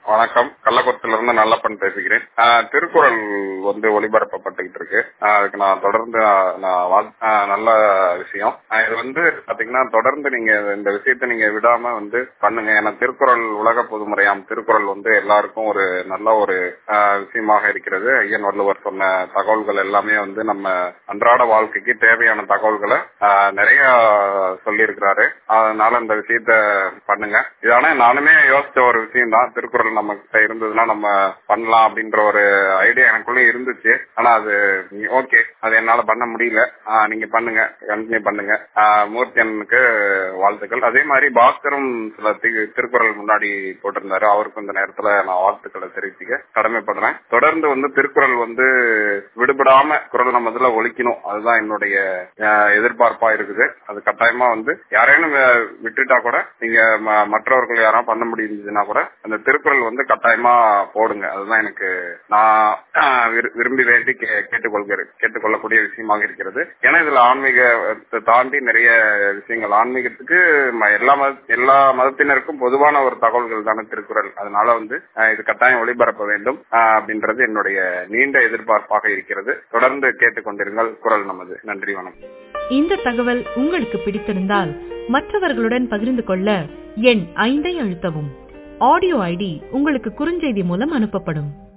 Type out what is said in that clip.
வணக்கம் கள்ளக்குளத்துல இருந்து நல்லப்பன் பேசுகிறேன் ஆஹ் திருக்குறள் வந்து ஒளிபரப்பப்பட்டுகிட்டு இருக்கு ஆஹ் அதுக்கு நான் தொடர்ந்து ஆஹ் நான் வாழ்- ஆஹ் நல்ல விஷயம் ஆஹ் இது வந்து பாத்தீங்கன்னா தொடர்ந்து நீங்க இந்த விஷயத்தை நீங்க விடாம வந்து பண்ணுங்க ஏன்னா திருக்குறள் உலக பொதுமுறையாம் திருக்குறள் வந்து எல்லாருக்கும் ஒரு நல்ல ஒரு ஆஹ் விஷயமாக இருக்கிறது ஐயன் வள்ளுவர் சொன்ன தகவல்கள் எல்லாமே வந்து நம்ம அன்றாட வாழ்க்கைக்கு தேவையான தகவல்களை ஆஹ் நிறைய சொல்லியிருக்கிறாரு அதனால இந்த விஷயத்த பண்ணுங்க இதான நானுமே யோசிச்ச ஒரு விஷயம் தான் திருக்குறள் நம்ம கிட்ட இருந்ததுன்னா நம்ம பண்ணலாம் அப்படின்ற ஒரு ஐடியா எனக்குள்ள இருந்துச்சு ஆனா அது ஓகே அது என்னால பண்ண முடியல ஆஹ் நீங்க பண்ணுங்க கண்டினியூ பண்ணுங்க ஆஹ் மூர்த்தியனுக்கு வாழ்த்துக்கள் அதே மாதிரி பாஸ்கரும் சில தி- திருக்குறள் முன்னாடி போட்டிருந்தாரு அவருக்கும் இந்த நேரத்துல நான் வாழ்த்துக்களை தெரிவிச்சுக்க கடமைப்படுறேன் தொடர்ந்து வந்து திருக்குறள் வந்து விடுபடாம குரல் நம்ம இதுல ஒழிக்கணும் அதுதான் என்னுடைய ஆஹ், எதிர்பார்ப்பா இருக்குது அது கட்டாயமா வந்து யாரேனும் வி- விட்டுட்டா கூட நீங்க ம- மற்றவர்கள் யாரா பண்ண முடிஞ்சதுன்னா கூட அந்த திருக்குறள் வந்து கட்டாயமா போடுங்க அதுதான் எனக்கு நான் ஆஹ், விரு- விரும்பி வேண்டி கே- கேட்டுக்கொள்கிறேன் கேட்டுக்கொள்ளக்கூடிய விஷயமாக இருக்கிறது ஏன்னா இதுல ஆன்மீகத்தை தாண்டி நிறைய விஷயங்கள் ஆன்மீகத்துக்கு ம- எல்லா மத எல்லா மதத்தினருக்கும் பொதுவான ஒரு தகவல்கள் தானே திருக்குறள் அதனால வந்து ஆஹ், இது கட்டாயம் ஒளிபரப்ப வேண்டும் ஆஹ், அப்படின்றது என்னுடைய நீண்ட எதிர்பார்ப்பாக இருக்கிறது தொடர்ந்து கேட்டுக்கொண்டிருங்கள் குரல் நமது நன்றி வணக்கம் இந்த தகவல் உங்களுக்கு பிடித்திருந்தால் மற்றவர்களுடன் பகிர்ந்து கொள்ள எண் ஐந்தை அழுத்தவும் ஆடியோ ஐடி உங்களுக்கு குறுஞ்செய்தி மூலம் அனுப்பப்படும்